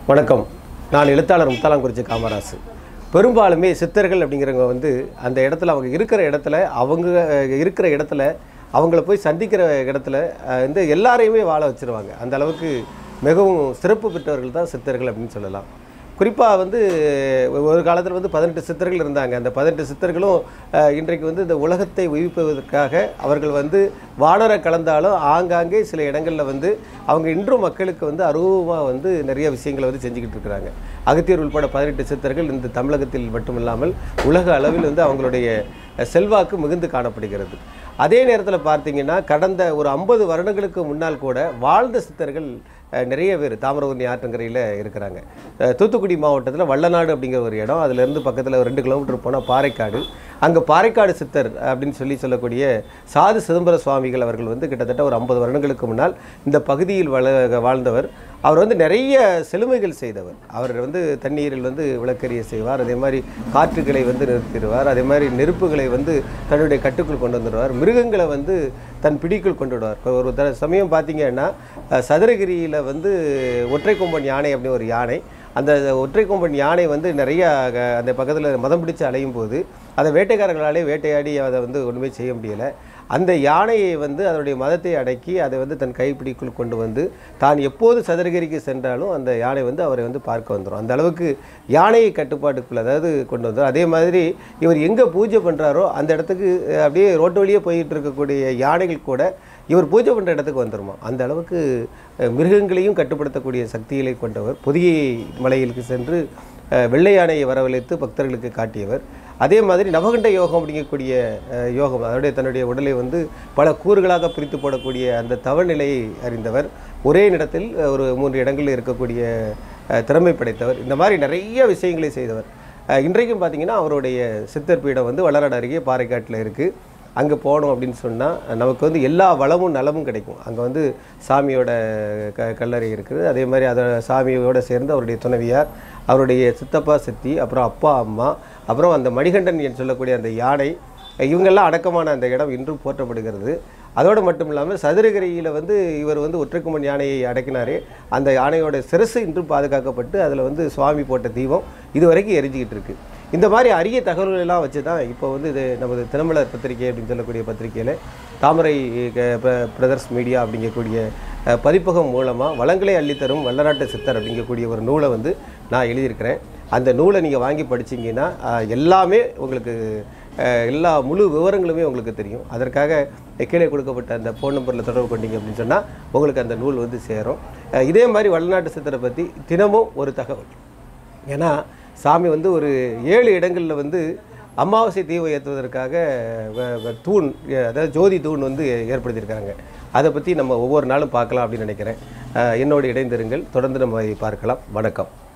வணக்கம் நான் எழுத்தாளர் முத்தாலாங்குறிச்சி காமராசு பெரும்பாலுமே சித்தர்கள் அப்படிங்கிறவங்க வந்து அந்த இடத்துல அவங்க இருக்கிற இடத்துல அவங்க அஹ், இருக்கிற இடத்துல அவங்கள போய் சந்திக்கிற இடத்துல அஹ், வந்து எல்லாரையுமே வாழ வச்சிருவாங்க அந்த அளவுக்கு மிகவும் சிறப்பு பெற்றவர்கள் தான் சித்தர்கள் அப்படின்னு சொல்லலாம் குறிப்பாக வந்து ஒரு காலத்தில் வந்து பதினெட்டு சித்தர்கள் இருந்தாங்க அந்த பதினெட்டு சித்தர்களும் அஹ், இன்றைக்கு வந்து இந்த உலகத்தை உயிர்ப்பதற்காக அவர்கள் வந்து வானர கலந்தாலும் ஆங்காங்கே சில இடங்களில் வந்து அவங்க இன்றும் மக்களுக்கு வந்து அருவமாக வந்து நிறைய விஷயங்களை வந்து செஞ்சுக்கிட்டு இருக்கிறாங்க அகத்தியர் உட்பட பதினெட்டு சித்தர்கள் இந்த தமிழகத்தில் மட்டுமில்லாமல் உலக அளவில் வந்து அவங்களுடைய அஹ், செல்வாக்கு மிகுந்து காணப்படுகிறது அதே நேரத்தில் பார்த்தீங்கன்னா கடந்த ஒரு ஐம்பது வருடங்களுக்கு முன்னால் கூட வாழ்ந்த சித்தர்கள் அஹ், நிறைய பேர் தாமிரபரணி ஆற்றங்கரையில் இருக்கிறாங்க அஹ், தூத்துக்குடி மாவட்டத்தில் வள்ளநாடு அப்படிங்கிற ஒரு இடம் அதுலேருந்து பக்கத்தில் ஒரு ரெண்டு கிலோமீட்டர் போனால் பாறைக்காடு அங்கே பாறைக்காடு சித்தர் அப்படின்னு சொல்லி சொல்லக்கூடிய சாது சிதம்பர சுவாமிகள் அவர்கள் வந்து கிட்டத்தட்ட ஒரு ஐம்பது வருடங்களுக்கு முன்னால் இந்த பகுதியில் வள வாழ்ந்தவர் அவர் வந்து நிறைய செழுமைகள் செய்தவர் அவர் வந்து தண்ணீரில் வந்து விளக்கரிய செய்வார் அதே மாதிரி காற்றுகளை வந்து நிறுத்திடுவார் அதே மாதிரி நெருப்புகளை வந்து தன்னுடைய கட்டுக்குள் கொண்டு வந்துடுவார் மிருகங்களை வந்து தன் பிடிக்குள் கொண்டு விடுவார் ஒரு த சமயம் பார்த்தீங்கன்னா அஹ், சதுரகிரியில் வந்து ஒற்றை கொம்பன் யானை அப்படின்னு ஒரு யானை அந்த ஒற்றை கொம்பன் யானை வந்து நிறைய அஹ், அந்த பக்கத்தில் மதம் பிடிச்சு அலையும் போது அதை வேட்டைக்காரர்களாலே வேட்டையாடி அதை வந்து ஒன்றுமே செய்ய முடியலை அந்த யானையை வந்து அதனுடைய மதத்தை அடக்கி அதை வந்து தன் கைப்பிடிக்குள் கொண்டு வந்து தான் எப்போது சதுரகிரிக்கு சென்றாலும் அந்த யானை வந்து அவரை வந்து பார்க்க வந்துடும் அந்த அளவுக்கு யானையை கட்டுப்பாட்டுக்குள்ள அதாவது கொண்டு வந்தோம் அதே மாதிரி இவர் எங்கே பூஜை பண்ணுறாரோ அந்த இடத்துக்கு அஹ், அப்படியே ரோட்டு வழியே போயிட்டு இருக்கக்கூடிய யானைகள் கூட இவர் பூஜை பண்ணுற இடத்துக்கு வந்துருமா அந்த அளவுக்கு அஹ், மிருகங்களையும் கட்டுப்படுத்தக்கூடிய சக்திகளை கொண்டவர் புதிய மலையிற்கு சென்று அஹ், வெள்ளை யானையை வரவழைத்து பக்தர்களுக்கு காட்டியவர் அதே மாதிரி நவகண்ட யோகம் அப்படிங்கக்கூடிய அஹ், யோகம் அதனுடைய தன்னுடைய உடலை வந்து பல கூறுகளாக பிரித்து போடக்கூடிய அந்த தவநிலையை அறிந்தவர் ஒரே இடத்தில் அஹ், ஒரு மூன்று இடங்களில் இருக்கக்கூடிய அஹ், திறமை படைத்தவர் இந்த மாதிரி நிறைய விஷயங்களை செய்தவர் அஹ், இன்றைக்கும் பார்த்தீங்கன்னா அவருடைய சித்தர் பீடம் வந்து வளராடு அருகே பாறைக்காட்டில் இருக்குது அங்கே போனோம் அப்படின்னு சொன்னால் நமக்கு வந்து எல்லா வளமும் நலமும் கிடைக்கும் அங்கே வந்து சாமியோட க கல்லறை இருக்குது அதே மாதிரி அதை சாமியோட சேர்ந்து அவருடைய துணைவியார் அவருடைய சித்தப்பா சித்தி அப்புறம் அப்பா அம்மா அப்புறம் அந்த மணிகண்டன் என்று சொல்லக்கூடிய அந்த யானை இவங்கெல்லாம் அடக்கமான அந்த இடம் இன்றும் போற்றப்படுகிறது அதோடு மட்டும் இல்லாமல் சதுரகிரியில் வந்து இவர் வந்து ஒற்றைக்குமன் யானையை அடக்கினாரே அந்த யானையோட சிரசு இன்றும் பாதுகாக்கப்பட்டு அதில் வந்து சுவாமி போட்ட தீபம் இது வரைக்கும் எரிஞ்சிக்கிட்டு இருக்கு இந்த மாதிரி அரிய தகவல்கள் எல்லாம் வச்சு தான் இப்போ வந்து இது நமது தினமலர் பத்திரிகை அப்படின்னு சொல்லக்கூடிய பத்திரிகையில் தாமரை பிரதர்ஸ் மீடியா அப்படிங்கக்கூடிய அஹ், பதிப்பகம் மூலமாக வளங்களை அள்ளித்தரும் வல்லநாட்டு சித்தர் அப்படிங்கக்கூடிய ஒரு நூலை வந்து நான் எழுதியிருக்கிறேன் அந்த நூலை நீங்கள் வாங்கி படிச்சீங்கன்னா அஹ், எல்லாமே உங்களுக்கு அஹ், எல்லா முழு விவரங்களுமே உங்களுக்கு தெரியும் அதற்காக கீழே கொடுக்கப்பட்ட அந்த ஃபோன் நம்பரில் தொடர்பு கொண்டீங்க அப்படின்னு சொன்னால் உங்களுக்கு அந்த நூல் வந்து சேரும் அஹ், இதே மாதிரி வல்லநாட்டு சித்தரை பற்றி தினமும் ஒரு தகவல் ஏன்னா சாமி வந்து ஒரு ஏழு இடங்களில் வந்து அமாவாசை தீபம் ஏற்றுவதற்காக வ- வ- தூண் எ- அதாவது ஜோதி தூண் வந்து ஏ- ஏற்படுத்தியிருக்காங்க அதை பற்றி நம்ம ஒவ்வொரு நாளும் பார்க்கலாம் அப்படின்னு நினைக்கிறேன் அஹ் என்னோடு இணைந்திருங்கள் தொடர்ந்து நம்ம இதை பார்க்கலாம் வணக்கம்